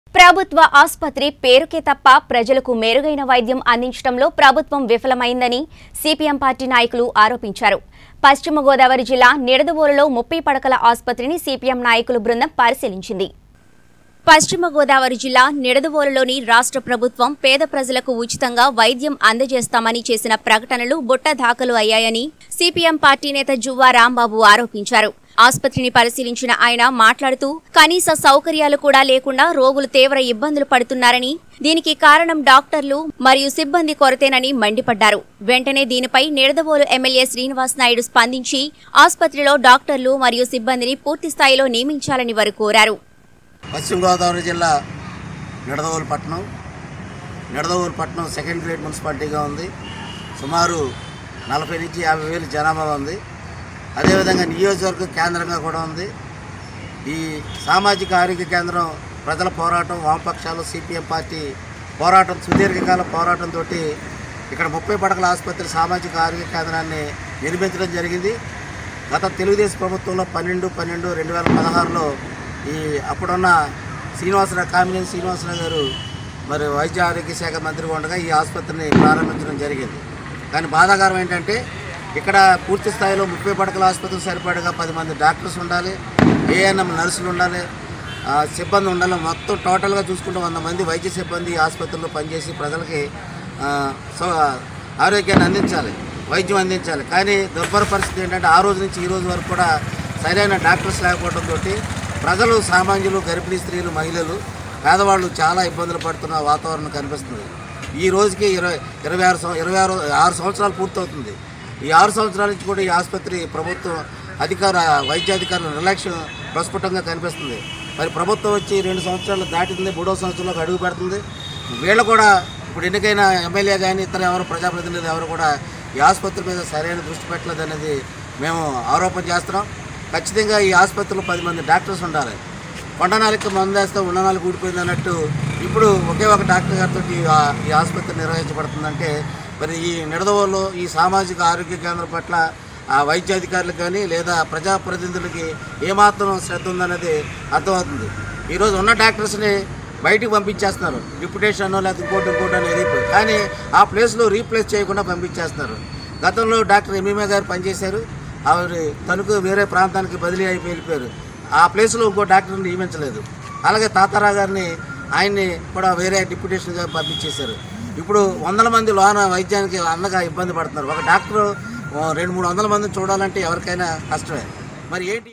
ప్రభుత్వ ఆసుపత్రి పేరుకే తప్ప ప్రజలకు మెరుగైన వైద్యం అందించడంలో ప్రభుత్వం విఫలమైందని సిపిఎం పార్టీ నాయకులు ఆరోపించారు పశ్చిమ గోదావరి జిల్లా నిడదవోలులో ముప్పై పడకల ఆసుపత్రిని సిపిఎం నాయకుల బృందం పరిశీలించింది పశ్చిమ గోదావరి జిల్లా నిడదవోలులోని రాష్ట్ర ప్రభుత్వం పేద ప్రజలకు ఉచితంగా వైద్యం అందజేస్తామని చేసిన ప్రకటనలు బుట్ట దాఖలు అయ్యాయని సిపిఎం పార్టీ నేత జువ్వా రాంబాబు ఆరోపించారు ఆసుపత్రిని పరిశీలించిన ఆయన మాట్లాడుతూ కనీస సౌకర్యాలు కూడా లేకుండా రోగులు తీవ్ర ఇబ్బందులు పడుతున్నారని దీనికి కారణం డాక్టర్లు మరియు సిబ్బంది కొరతేనని మండిపడ్డారు వెంటనే దీనిపై నిడదవోలు ఎమ్మెల్యే శ్రీనివాస్ నాయుడు స్పందించి ఆసుపత్రిలో డాక్టర్లు మరియు సిబ్బందిని పూర్తి స్థాయిలో నియమించాలని వారు కోరారు పశ్చిమ గోదావరి జిల్లా నిడదవోలు పట్టణం నిడదవోలు పట్టణం సెకండ్ గ్రేడ్ మున్సిపాలిటీగా ఉంది సుమారు నలభై నుంచి యాభై వేలు జనాభా ఉంది అదేవిధంగా నియోజకవర్గ కేంద్రంగా కూడా ఉంది ఈ సామాజిక ఆరోగ్య కేంద్రం ప్రజల పోరాటం వామపక్షాలు సిపిఎం పార్టీ పోరాటం సుదీర్ఘకాల పోరాటంతో ఇక్కడ ముప్పై పడకల ఆసుపత్రి సామాజిక ఆరోగ్య కేంద్రాన్ని నిర్మించడం జరిగింది గత తెలుగుదేశం ప్రభుత్వంలో పన్నెండు పన్నెండు రెండు వేల పదహారులో ఈ అప్పుడున్న శ్రీనివాసరావు కామినేని శ్రీనివాసరావు గారు మరి వైద్య ఆరోగ్య శాఖ మంత్రిగా ఉండగా ఈ ఆసుపత్రిని ప్రారంభించడం జరిగింది కానీ బాధాకరం ఏంటంటే ఇక్కడ పూర్తి స్థాయిలో ముప్పై పడకల ఆసుపత్రికి సరిపడగా పది మంది డాక్టర్స్ ఉండాలి ఏఎన్ఎం నర్సులు ఉండాలి ఆ, సిబ్బంది ఉండాలి మొత్తం టోటల్గా చూసుకుంటే వంద మంది వైద్య సిబ్బంది ఈ ఆసుపత్రిలో పనిచేసి ప్రజలకి ఆ, సో ఆరోగ్యాన్ని అందించాలి వైద్యం అందించాలి కానీ దుర్భర పరిస్థితి ఏంటంటే ఆ రోజు నుంచి ఈ రోజు వరకు కూడా సరైన డాక్టర్స్ లేకపోవడంతో ప్రజలు సామాన్యులు గర్భిణీ స్త్రీలు మహిళలు పేదవాళ్ళు చాలా ఇబ్బందులు పడుతున్న వాతావరణం కనిపిస్తుంది ఈ రోజుకి ఇరవై ఇరవై ఆరు సం- ఇరవై ఆరు ఆరు సంవత్సరాలు పూర్తవుతుంది ఈ ఆరు సంవత్సరాల నుంచి కూడా ఈ ఆసుపత్రి ప్రభుత్వం అధికార వైద్యాధికారుల నిర్లక్ష్యం ప్రస్ఫుటంగా కనిపిస్తుంది మరి ప్రభుత్వం వచ్చి రెండు సంవత్సరాలు దాటింది మూడో సంవత్సరంలోకి అడుగు పెడుతుంది వీళ్ళు కూడా ఇప్పుడు ఎన్నికైన ఎమ్మెల్యే కానీ ఇతర ఎవరు ప్రజాప్రతినిధులు ఎవరు కూడా ఈ ఆసుపత్రి మీద సరైన దృష్టి పెట్టలేదు అనేది మేము ఆరోపణ చేస్తున్నాం ఖచ్చితంగా ఈ ఆసుపత్రిలో పది మంది డాక్టర్స్ ఉండాలి కొండనాలికి మందేస్తే ఉండనాలికి ఊడిపోయింది అన్నట్టు ఇప్పుడు ఒకే ఒక డాక్టర్ గారితో ఈ ఆ- ఈ ఆసుపత్రి నిర్వహించబడుతుందంటే మరి ఈ నిడదవోలో ఈ సామాజిక ఆరోగ్య కేంద్రం పట్ల ఆ వైద్య అధికారులకు కానీ లేదా ప్రజాప్రతినిధులకి ఏమాత్రం శ్రద్ధ ఉందనేది అర్థమవుతుంది ఈరోజు ఉన్న డాక్టర్స్ని బయటికి పంపించేస్తున్నారు డిప్యుటేషన్ లేకపోతే ఇంకోటి ఇంకోటి అని వెళ్ళిపోయి కానీ ఆ ప్లేస్లో రీప్లేస్ చేయకుండా పంపించేస్తున్నారు గతంలో డాక్టర్ ఎంఈమే గారు పనిచేశారు ఆవిడ తణుకు వేరే ప్రాంతానికి బదిలీ అయిపోయి వెళ్ళిపోయారు ఆ ప్లేస్లో ఇంకో డాక్టర్ని నియమించలేదు అలాగే తాతారా గారిని ఆయన్ని కూడా వేరే డిప్యుటేషన్గా పంపించేశారు ఇప్పుడు వందల మంది లోన వైద్యానికి అందగా ఇబ్బంది పడుతున్నారు ఒక డాక్టర్ రెండు మూడు వందల మందిని చూడాలంటే ఎవరికైనా కష్టమే మరి ఏంటి